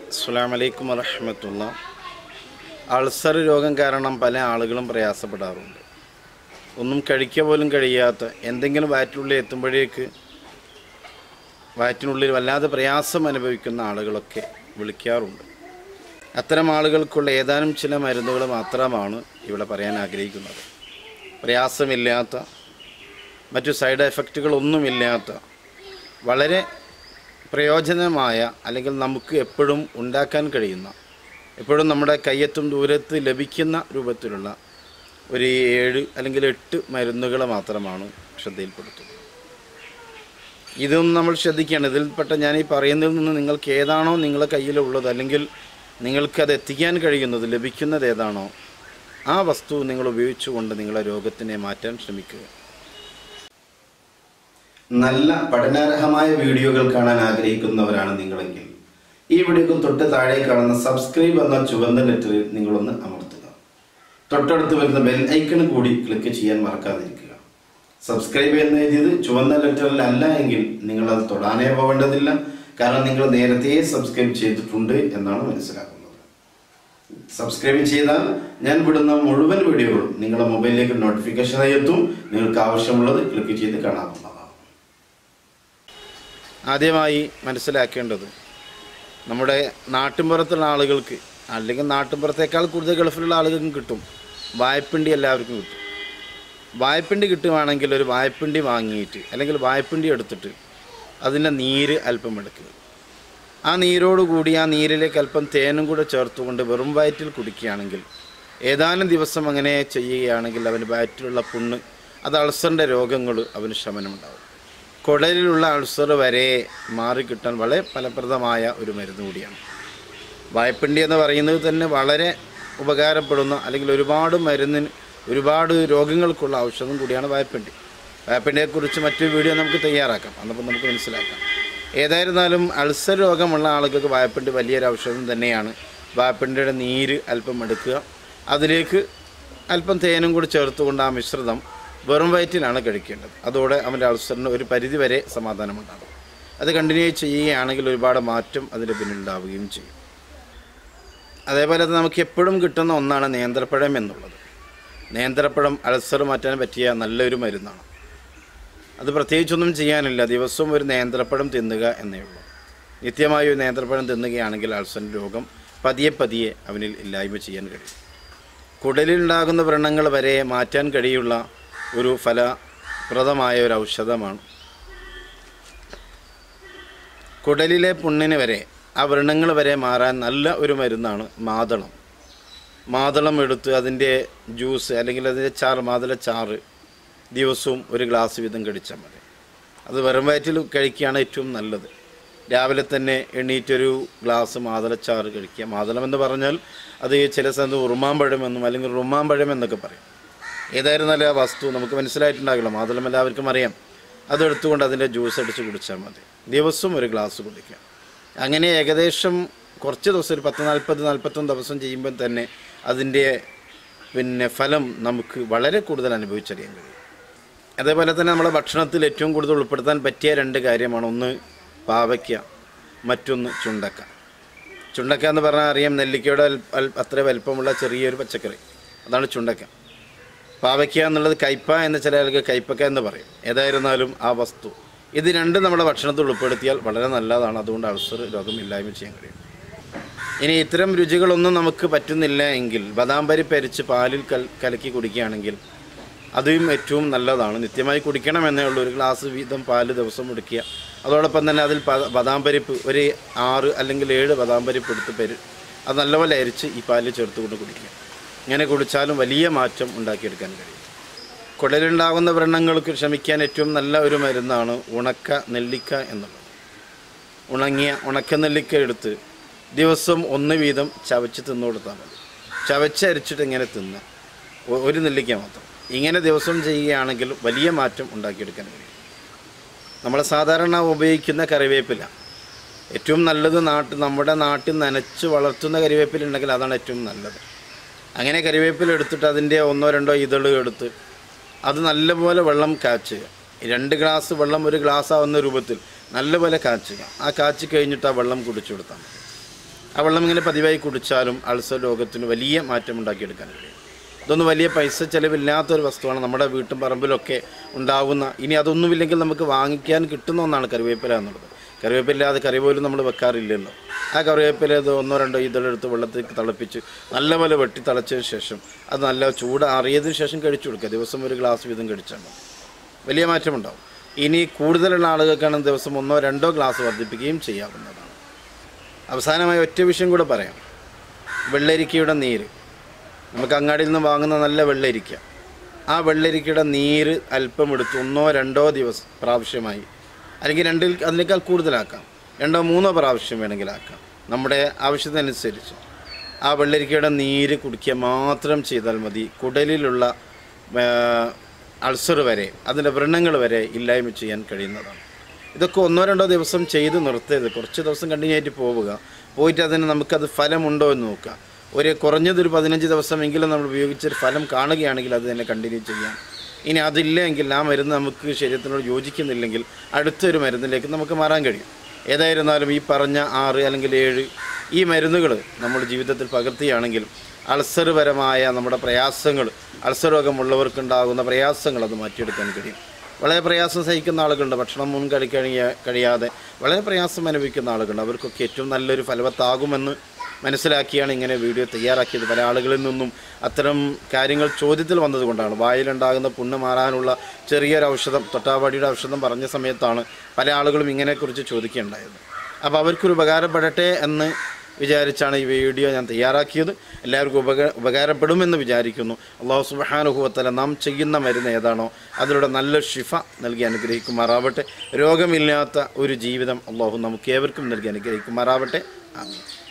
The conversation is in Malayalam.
അസ്സാം വലൈക്കും വറഹമത്തുള്ള അൾസർ രോഗം കാരണം പല ആളുകളും പ്രയാസപ്പെടാറുണ്ട് ഒന്നും കഴിക്കുക പോലും കഴിയാത്ത എന്തെങ്കിലും വയറ്റിനുള്ളിൽ എത്തുമ്പോഴേക്ക് വയറ്റിനുള്ളിൽ വല്ലാതെ പ്രയാസം അനുഭവിക്കുന്ന ആളുകളൊക്കെ വിളിക്കാറുണ്ട് അത്തരം ആളുകൾക്കുള്ള ഏതാനും ചില മരുന്നുകൾ മാത്രമാണ് ഇവിടെ പറയാൻ ആഗ്രഹിക്കുന്നത് പ്രയാസമില്ലാത്ത മറ്റു സൈഡ് എഫക്റ്റുകളൊന്നുമില്ലാത്ത വളരെ പ്രയോജനമായ അല്ലെങ്കിൽ നമുക്ക് എപ്പോഴും ഉണ്ടാക്കാൻ കഴിയുന്ന എപ്പോഴും നമ്മുടെ കയ്യെത്തും ദൂരത്ത് ലഭിക്കുന്ന രൂപത്തിലുള്ള ഒരു ഏഴ് അല്ലെങ്കിൽ എട്ട് മരുന്നുകൾ മാത്രമാണ് ശ്രദ്ധയിൽപ്പെടുത്തുന്നത് ഇതൊന്നും നമ്മൾ ശ്രദ്ധിക്കുകയാണ് ഇതിൽപ്പെട്ട ഞാൻ ഈ പറയുന്നതിൽ നിന്ന് നിങ്ങൾക്ക് ഏതാണോ നിങ്ങളുടെ കയ്യിലുള്ളത് അല്ലെങ്കിൽ നിങ്ങൾക്ക് അത് എത്തിക്കാൻ കഴിയുന്നത് ലഭിക്കുന്നത് ഏതാണോ ആ വസ്തു നിങ്ങൾ ഉപയോഗിച്ചുകൊണ്ട് നിങ്ങളുടെ രോഗത്തിനെ മാറ്റാൻ ശ്രമിക്കുക നല്ല പഠനാർഹമായ വീഡിയോകൾ കാണാൻ ആഗ്രഹിക്കുന്നവരാണ് നിങ്ങളെങ്കിൽ ഈ വീഡിയോക്ക് തൊട്ട് താഴെ കാണുന്ന സബ്സ്ക്രൈബ് എന്ന ചുവന്ന ലെറ്ററിൽ നിങ്ങളൊന്ന് അമർത്തുക തൊട്ടടുത്ത് വരുന്ന ബെൽ ഐക്കൺ കൂടി ക്ലിക്ക് ചെയ്യാൻ മറക്കാതിരിക്കുക സബ്സ്ക്രൈബ് എന്ന് എഴുതിയത് ചുവന്ന ലെറ്ററിൽ അല്ല എങ്കിൽ നിങ്ങൾ അത് തൊടാനേ പോവേണ്ടതില്ല കാരണം നിങ്ങൾ നേരത്തെ സബ്സ്ക്രൈബ് ചെയ്തിട്ടുണ്ട് എന്നാണ് മനസ്സിലാക്കുന്നത് സബ്സ്ക്രൈബ് ചെയ്താൽ ഞാൻ വിടുന്ന മുഴുവൻ വീഡിയോകളും നിങ്ങളുടെ മൊബൈലിലേക്ക് നോട്ടിഫിക്കേഷനായി എത്തും നിങ്ങൾക്ക് ആവശ്യമുള്ളത് ക്ലിക്ക് ചെയ്ത് കാണാവുന്നതാണ് ആദ്യമായി മനസ്സിലാക്കേണ്ടത് നമ്മുടെ നാട്ടിൻപുറത്തുള്ള ആളുകൾക്ക് അല്ലെങ്കിൽ നാട്ടിൻപുറത്തേക്കാൾ കൂടുതൽ ഗൾഫിലുള്ള ആളുകൾക്കും കിട്ടും വായ്പിണ്ടി എല്ലാവർക്കും കിട്ടും വായ്പിണ്ടി കിട്ടുവാണെങ്കിൽ ഒരു വായ്പിണ്ടി വാങ്ങിയിട്ട് അല്ലെങ്കിൽ വായ്പിണ്ടി എടുത്തിട്ട് അതിൻ്റെ നീര് അല്പം എടുക്കുക ആ നീരോടുകൂടി ആ നീരിലേക്ക് അല്പം തേനും കൂടെ ചേർത്തുകൊണ്ട് വെറും വയറ്റിൽ കുടിക്കുകയാണെങ്കിൽ ഏതാനും ദിവസം അങ്ങനെ ചെയ്യുകയാണെങ്കിൽ അവന് വയറ്റിലുള്ള പുണ്ണ് അത് അൾസറിൻ്റെ രോഗങ്ങൾ അവന് ശമനമുണ്ടാവും കുടലിലുള്ള അൾസർ വരെ മാറിക്കിട്ടാൻ വളരെ ഫലപ്രദമായ ഒരു മരുന്ന് കൂടിയാണ് വായ്പിണ്ടി എന്ന് പറയുന്നത് തന്നെ വളരെ ഉപകാരപ്പെടുന്ന അല്ലെങ്കിൽ ഒരുപാട് മരുന്നിന് ഒരുപാട് രോഗങ്ങൾക്കുള്ള ഔഷധം കൂടിയാണ് വായ്പിണ്ടി വായ്പിണ്ടിയെക്കുറിച്ച് മറ്റൊരു വീഡിയോ നമുക്ക് തയ്യാറാക്കാം അന്നപ്പോൾ നമുക്ക് മനസ്സിലാക്കാം ഏതായിരുന്നാലും അൾസർ രോഗമുള്ള ആളുകൾക്ക് വായ്പിണ്ടി വലിയൊരു ഔഷധം തന്നെയാണ് വായ്പിണ്ടിയുടെ നീര് അല്പം എടുക്കുക അതിലേക്ക് അല്പം തേനും കൂടി ചേർത്തുകൊണ്ട് ആ മിശ്രിതം വെറും വയറ്റിലാണ് കഴിക്കേണ്ടത് അതോടെ അവൻ്റെ അൾസറിന് ഒരു പരിധി വരെ സമാധാനമുണ്ടാകും അത് കണ്ടിന്യൂ ചെയ്യുകയാണെങ്കിൽ ഒരുപാട് മാറ്റം അതിൻ്റെ പിന്നിലുണ്ടാവുകയും ചെയ്യും അതേപോലെ തന്നെ നമുക്ക് എപ്പോഴും കിട്ടുന്ന ഒന്നാണ് നേന്ത്രപ്പഴം എന്നുള്ളത് നേന്ത്രപ്പഴം അൾസർ മാറ്റാൻ പറ്റിയ നല്ലൊരു മരുന്നാണ് അത് പ്രത്യേകിച്ചൊന്നും ചെയ്യാനില്ല ദിവസവും ഒരു നേന്ത്രപ്പഴം തിന്നുക എന്നേ ഉള്ളൂ നിത്യമായി ഒരു നേന്ത്രപ്പഴം തിന്നുകയാണെങ്കിൽ അൾസറിൻ്റെ രോഗം പതിയെ പതിയെ അവനിൽ ഇല്ലായ്മ ചെയ്യാൻ കഴിയും കുടലിലുണ്ടാകുന്ന വ്രണങ്ങൾ വരെ മാറ്റാൻ കഴിയുള്ള ഒരു ഫലപ്രദമായ ഒരു ഔഷധമാണ് കുടലിലെ പുണ്ണിന് വരെ ആ വ്രണങ്ങൾ വരെ മാറാൻ നല്ല ഒരു മരുന്നാണ് മാതളം മാതളം എടുത്ത് അതിൻ്റെ ജ്യൂസ് അല്ലെങ്കിൽ അതിൻ്റെ ചാറ് മാതള ചാറ് ദിവസവും ഒരു ഗ്ലാസ് വീതം കഴിച്ചാൽ മതി അത് വെറും വയറ്റിൽ കഴിക്കുകയാണ് ഏറ്റവും നല്ലത് രാവിലെ തന്നെ എണീറ്റൊരു ഗ്ലാസ് മാതളച്ചാറ് കഴിക്കുക മാതളം എന്ന് പറഞ്ഞാൽ അത് ചില സ്ഥലത്ത് ഉറുമാമ്പഴം എന്നും അല്ലെങ്കിൽ റുമാമ്പഴം എന്നൊക്കെ പറയും ഏതായിരുന്നാലും ആ വസ്തു നമുക്ക് മനസ്സിലായിട്ടുണ്ടാകില്ല മാതളം എല്ലാവർക്കും അറിയാം അതെടുത്തുകൊണ്ട് അതിൻ്റെ ജ്യൂസ് അടിച്ച് കുടിച്ചാൽ മതി ദിവസവും ഒരു ഗ്ലാസ് കുടിക്കുക അങ്ങനെ ഏകദേശം കുറച്ച് ദിവസം ഒരു പത്ത് നാൽപ്പത് നാൽപ്പത്തൊന്ന് ദിവസം ചെയ്യുമ്പോൾ തന്നെ അതിൻ്റെ പിന്നെ ഫലം നമുക്ക് വളരെ കൂടുതൽ അനുഭവിച്ചറിയാൻ കഴിയും അതേപോലെ തന്നെ നമ്മുടെ ഭക്ഷണത്തിൽ ഏറ്റവും കൂടുതൽ ഉൾപ്പെടുത്താൻ പറ്റിയ രണ്ട് കാര്യമാണ് ഒന്ന് പാവയ്ക്ക മറ്റൊന്ന് ചുണ്ടക്ക ചുണ്ടക്ക എന്ന് പറഞ്ഞാൽ അറിയാം നെല്ലിക്കയുടെ അൽ- അൽ- അത്ര വലിപ്പമുള്ള ചെറിയൊരു പച്ചക്കറി അതാണ് ചുണ്ടക്ക പാവയ്ക്ക എന്നുള്ളത് കയ്പ എന്ന് ചില ആൾക്ക് കയ്പക്ക എന്ന് പറയും ഏതായിരുന്നാലും ആ വസ്തു ഇത് രണ്ടും നമ്മുടെ ഭക്ഷണത്തിൽ ഉൾപ്പെടുത്തിയാൽ വളരെ നല്ലതാണ് അതുകൊണ്ട് അൾസർ രോഗം ഇല്ലായ്മ ചെയ്യാൻ കഴിയും ഇനി ഇത്തരം രുചികളൊന്നും നമുക്ക് പറ്റുന്നില്ല എങ്കിൽ ബദാം പരിപ്പ് അരിച്ച് പാലിൽ കൽ കലക്കി കുടിക്കുകയാണെങ്കിൽ അതും ഏറ്റവും നല്ലതാണ് നിത്യമായി കുടിക്കണമെന്നേ ഉള്ളൂ ഒരു ഗ്ലാസ് വീതം പാല് ദിവസം കുടിക്കുക അതോടൊപ്പം തന്നെ അതിൽ പ- ബദാം പരിപ്പ് ഒരു ആറ് അല്ലെങ്കിൽ ഏഴ് ബദാം പരിപ്പ് എടുത്ത് പരി അത് നല്ലപോലെ അരിച്ച് ഈ പാലിൽ ചേർത്തുകൊണ്ട് കുടിക്കുക ഇങ്ങനെ കുടിച്ചാലും വലിയ മാറ്റം ഉണ്ടാക്കിയെടുക്കാൻ കഴിയും കുടലുണ്ടാകുന്ന വ്രണങ്ങൾക്ക് ക്ഷമിക്കാൻ ഏറ്റവും നല്ല ഒരു മരുന്നാണ് ഉണക്ക നെല്ലിക്ക എന്നുള്ളത് ഉണങ്ങിയ ഉണക്ക നെല്ലിക്ക എടുത്ത് ദിവസം ഒന്ന് വീതം ചവച്ച് തിന്നു കൊടുത്താൽ മതി ചവച്ചരിച്ചിട്ട് ഇങ്ങനെ തിന്നുക ഒ- ഒരു നെല്ലിക്ക മാത്രം ഇങ്ങനെ ദിവസം ചെയ്യുകയാണെങ്കിൽ വലിയ മാറ്റം ഉണ്ടാക്കിയെടുക്കാൻ കഴിയും നമ്മൾ സാധാരണ ഉപയോഗിക്കുന്ന കറിവേപ്പില ഏറ്റവും നല്ലത് നാട്ടിൽ നമ്മുടെ നാട്ടിൽ നനച്ച് വളർത്തുന്ന കറിവേപ്പില ഉണ്ടെങ്കിൽ അതാണ് ഏറ്റവും നല്ലത് അങ്ങനെ കറിവേപ്പില എടുത്തിട്ട് അതിൻ്റെ ഒന്നോ രണ്ടോ ഇതള് എടുത്ത് അത് നല്ലപോലെ വെള്ളം കാച്ചുക രണ്ട് ഗ്ലാസ് വെള്ളം ഒരു ഗ്ലാസ് ആവുന്ന രൂപത്തിൽ നല്ലപോലെ കാച്ചുക ആ കാച്ചി കഴിഞ്ഞിട്ട് ആ വെള്ളം കുടിച്ചു കൊടുത്താൽ മതി ആ വെള്ളം ഇങ്ങനെ പതിവായി കുടിച്ചാലും അൾസർ രോഗത്തിന് വലിയ മാറ്റം ഉണ്ടാക്കിയെടുക്കാൻ കഴിയും ഇതൊന്നും വലിയ പൈസ ചിലവില്ലാത്തൊരു വസ്തുവാണ് നമ്മുടെ വീട്ടും പറമ്പിലൊക്കെ ഉണ്ടാകുന്ന ഇനി അതൊന്നുമില്ലെങ്കിൽ നമുക്ക് വാങ്ങിക്കാൻ കിട്ടുന്ന ഒന്നാണ് കറിവേപ്പില എന്നുള്ളത് കറിവേപ്പില്ലാതെ കറി പോലും നമ്മൾ വെക്കാറില്ലല്ലോ ആ കറിവേപ്പില ഇത് ഒന്നോ രണ്ടോ ഇതെടുത്ത് വെള്ളത്തിൽ തിളപ്പിച്ച് നല്ലപോലെ വെട്ടി തിളച്ചതിന് ശേഷം അത് നല്ല ചൂട് അറിയതിന് ശേഷം കഴിച്ചു കൊടുക്കുക ദിവസം ഒരു ഗ്ലാസ് വീതം കഴിച്ചാൽ മതി വലിയ മാറ്റമുണ്ടാവും ഇനി കൂടുതലുള്ള ആളുകൾക്കാണ് ദിവസം ഒന്നോ രണ്ടോ ഗ്ലാസ് വർദ്ധിപ്പിക്കുകയും ചെയ്യാവുന്നതാണ് അവസാനമായി ഒറ്റ വിഷയം കൂടെ പറയാം വെള്ളരിക്കയുടെ നീര് നമുക്ക് അങ്ങാടിയിൽ നിന്ന് വാങ്ങുന്ന നല്ല വെള്ളരിക്ക ആ വെള്ളരിക്കയുടെ നീര് അല്പം എടുത്ത് ഒന്നോ രണ്ടോ ദിവസം പ്രാവശ്യമായി അല്ലെങ്കിൽ രണ്ടിൽ അതിനേക്കാൾ കൂടുതലാക്കാം രണ്ടോ മൂന്നോ പ്രാവശ്യം വേണമെങ്കിൽ ആക്കാം നമ്മുടെ ആവശ്യത്തിനനുസരിച്ച് ആ വെള്ളരിക്കയുടെ നീര് കുടിക്കുക മാത്രം ചെയ്താൽ മതി കുടലിലുള്ള അൾസർ വരെ അതിൻ്റെ വ്രണങ്ങൾ വരെ ഇല്ലായ്മ ചെയ്യാൻ കഴിയുന്നതാണ് ഇതൊക്കെ ഒന്നോ രണ്ടോ ദിവസം ചെയ്ത് നിർത്തരുത് കുറച്ച് ദിവസം കണ്ടിന്യൂ ആയിട്ട് പോവുക പോയിട്ട് അതിന് നമുക്കത് ഫലമുണ്ടോ എന്ന് നോക്കുക ഒരു കുറഞ്ഞതൊരു പതിനഞ്ച് ദിവസമെങ്കിലും നമ്മൾ ഉപയോഗിച്ചൊരു ഫലം കാണുകയാണെങ്കിൽ അത് തന്നെ കണ്ടിന്യൂ ചെയ്യാം ഇനി അതില്ല എങ്കിൽ ആ മരുന്ന് നമുക്ക് ശരീരത്തിനോട് യോജിക്കുന്നില്ലെങ്കിൽ അടുത്തൊരു മരുന്നിലേക്ക് നമുക്ക് മാറാൻ കഴിയും ഏതായിരുന്നാലും ഈ പറഞ്ഞ ആറ് അല്ലെങ്കിൽ ഏഴ് ഈ മരുന്നുകൾ നമ്മുടെ ജീവിതത്തിൽ പകർത്തുകയാണെങ്കിൽ അൾസർപരമായ നമ്മുടെ പ്രയാസങ്ങൾ അൾസർ രോഗമുള്ളവർക്കുണ്ടാകുന്ന പ്രയാസങ്ങൾ അത് മാറ്റിയെടുക്കാൻ കഴിയും വളരെ പ്രയാസം സഹിക്കുന്ന ആളുകളുണ്ട് ഭക്ഷണം മുൻ കഴിക്കഴിയ കഴിയാതെ വളരെ പ്രയാസം അനുഭവിക്കുന്ന ആളുകളുണ്ട് അവർക്കൊക്കെ ഏറ്റവും നല്ലൊരു ഫലവത്താകുമെന്ന് മനസ്സിലാക്കിയാണ് ഇങ്ങനെ വീഡിയോ തയ്യാറാക്കിയത് പല ആളുകളിൽ നിന്നും അത്തരം കാര്യങ്ങൾ ചോദ്യത്തിൽ വന്നതുകൊണ്ടാണ് വായിലുണ്ടാകുന്ന പുണ്ണ് മാറാനുള്ള ചെറിയൊരു ഔഷധം തൊട്ടാവാടിയുടെ ഔഷധം പറഞ്ഞ സമയത്താണ് പല ആളുകളും ഇങ്ങനെക്കുറിച്ച് ചോദിക്കുകയുണ്ടായത് അപ്പോൾ അവർക്കൊരു ഉപകാരപ്പെടട്ടെ എന്ന് വിചാരിച്ചാണ് ഈ വീഡിയോ ഞാൻ തയ്യാറാക്കിയത് എല്ലാവർക്കും ഉപക ഉപകാരപ്പെടുമെന്ന് വിചാരിക്കുന്നു അള്ളാഹു സുബാനുഭവത്തല നാം ചെയ്യുന്ന മരുന്ന് ഏതാണോ അതിലൂടെ നല്ല ഷിഫ നൽകി അനുഗ്രഹിക്കുമാറാവട്ടെ രോഗമില്ലാത്ത ഒരു ജീവിതം അള്ളാഹു നമുക്ക് ഏവർക്കും നൽകി അനുഗ്രഹിക്കുമാറാവട്ടെ ആമീൻ